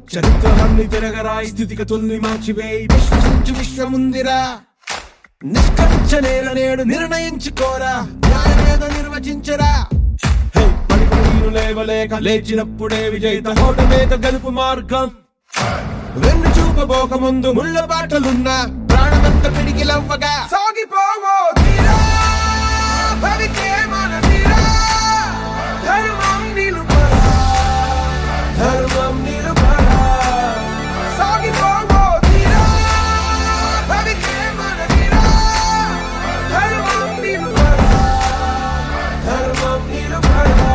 చరిత్రలన్నీ తిరగరాయి స్థితిగతుల్ని మార్చివేయి విశ్వసించి విశ్వముందిరా నిష్కరించనేల నేడు నిర్ణయించుకోరా న్యాయమేదో నిర్వచించరా హే, పడిపోయిన లేవలేక లేచినప్పుడే విజయిత హోటమేక గెలుపు మార్గం వెన్ను చూపబోక ముందు ముళ్ళ బాటలున్న ప్రాణమంత పిడికిలవ్వగా సాగిపోవో తీరా భవితే మన తీరా ధర్మం నిలుపరా ధర్మం నిలుపరా సాగిపోవో తీరా భవితే మన తీరా ధర్మం నిలుపరా ధర్మం నిలుపరా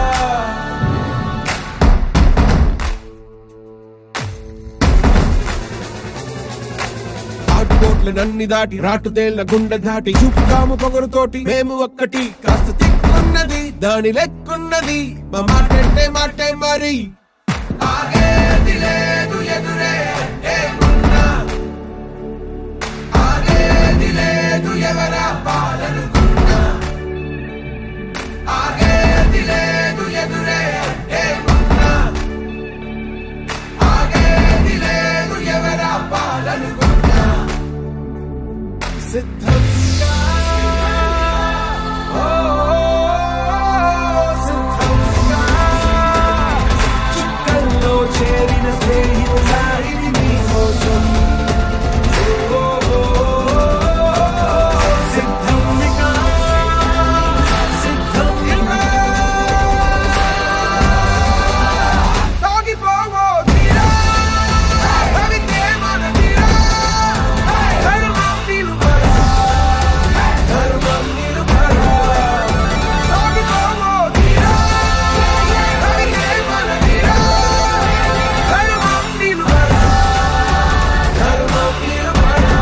ఆటుకోట్లనన్ని దాటి రాటుతేళ్ల గుండె దాటి చూపుతాము పొగరుతోటి మేము ఒక్కటి కాస్త తిక్కున్నది దాని లెక్కున్నది మా మాటంటే మాటే మరి ఆగేది లేదు ఎదురే ఏమున్నా ఆగేది లేదు ఎవరా పాలనుకున్నా ఆగేది లేదు ఎదురే ఏమున్నా ఆగేది లేదు ఎవరా పాలనుకున్నా సిద్ధంగా ఓ, సిద్ధంగా చుక్కల్లో చేరిన స్నేహితులా ఇది మీకోసం ఓ, సిద్ధంగా సిద్ధంగా సాగిపోవో తీరా భవితే మన తీరా ధర్మం నిలుపరా ధర్మం నిలుపరా సాగిపోవో తీరా భవితే మన తీరా ధర్మం నిలుపరా ధర్మం నిలుపరా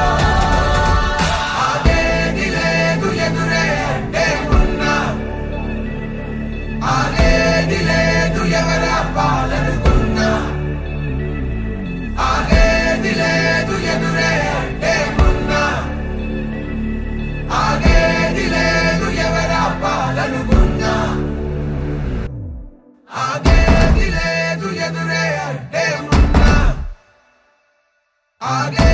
ఆగేది లేదు ఎదురే ఏమున్నా ఆగేది లేదు ఎవరా పాలనుకున్నా ఆగేది లేదు ఎదురే ఏమున్నా ఆగేది లేదు ఎవరా పాలనుకున్నా ఆగేది లేదు ఎదురే ఏమున్నా ఆగే